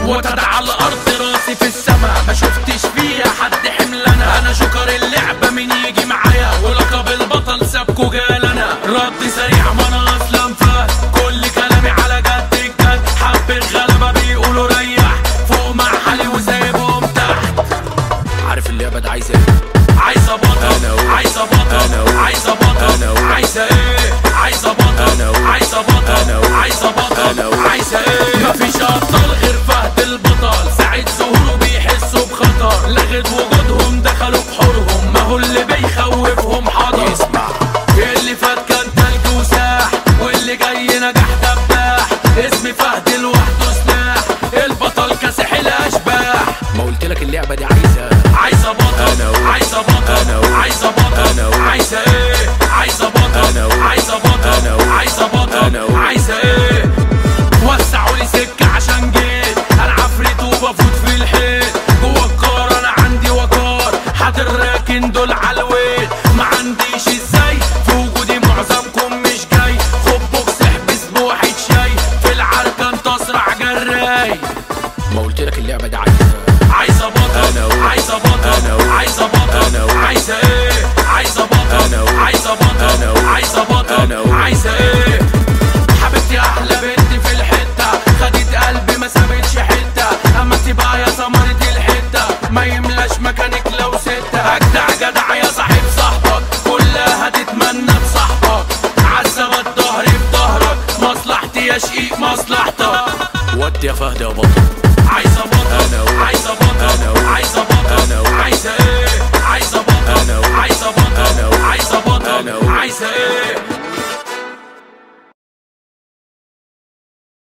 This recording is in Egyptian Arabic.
وتدع على الارض راسي في السما ما شفتش فيها حد حملنا انا شكر اللعبة مين يجي معايا ولقب البطل سابكو جالنا رد سريع ما انا اصلا فات كل كلامي على جد الجد حب الغلبة بيقولوا ريح فوق مع حالي وسايبهم تحت عارف اللعبة ده عايزة ايه عايزة بطل أنا أقول. عايزة بطل أنا أقول. عايزة أنا بطل أقول. عايزة ايه عايزة بطل أنا أقول. عايزة بطل أنا أقول. عايزة بطل أنا أقول. عايزة ايه مفيش ابطال غير فهد البطل سعيد ظهوره بيحسوا بخطر لغت وجودهم دخلوا بحورهم ما هو اللي بيخوفهم حضر اسمع اللي فات كان تلج وساح واللي جاي نجاح دباح اسم فهد لوحده سلاح البطل كاسح الاشباح ما قلت لك اللعبة دي عايزة عايزه بطل أنا أقول. عايزه بطل أنا أقول. عايزه بطل أنا أقول. عايزه ايه عايزه بطل أنا أقول. عايزه بطل أنا أقول. عايزه بطل أنا أقول. عايزه ايه وسعوا لي سكه عشان جيت انا عفريت وبفوت في الحيط جوه الكار انا عندي وقار حاضر راكن دول على الويت ما عنديش ازاي في وجودي معظمكم مش جاي خد بوكس احبس بواحد شاي في العركه انت اسرع جراي ما قلت لك اللعبة دي عايزة عايزه بطل أنا أقول. عايزه بطل أنا أقول. عايزه بطل أنا أقول. عايزه ايه عايزه بطل أنا أقول. عايزه بطل أنا أقول. عايزه بطل أنا أقول. عايزه ايه حبيبتي احلى بنت في الحته خدت قلبي ما سابتش حته اما تبقى يا سمرة الحته ما يملاش مكانك لو ستة اجدع جدع يا صاحب صاحبك كلها تتمنى بصاحبك عزبة الظهر في ظهرك مصلحتي يا شقيق مصلحتك ودي يا فهد يا بطل عايزه بطل أنا أقول. عايزه بطل أنا أقول. عايزه بطل أنا أقول. عايزه ايه عايزه بطل أنا أقول. عايزه بطل أنا أقول. عايزه أنا بطل أقول. عايزه ايه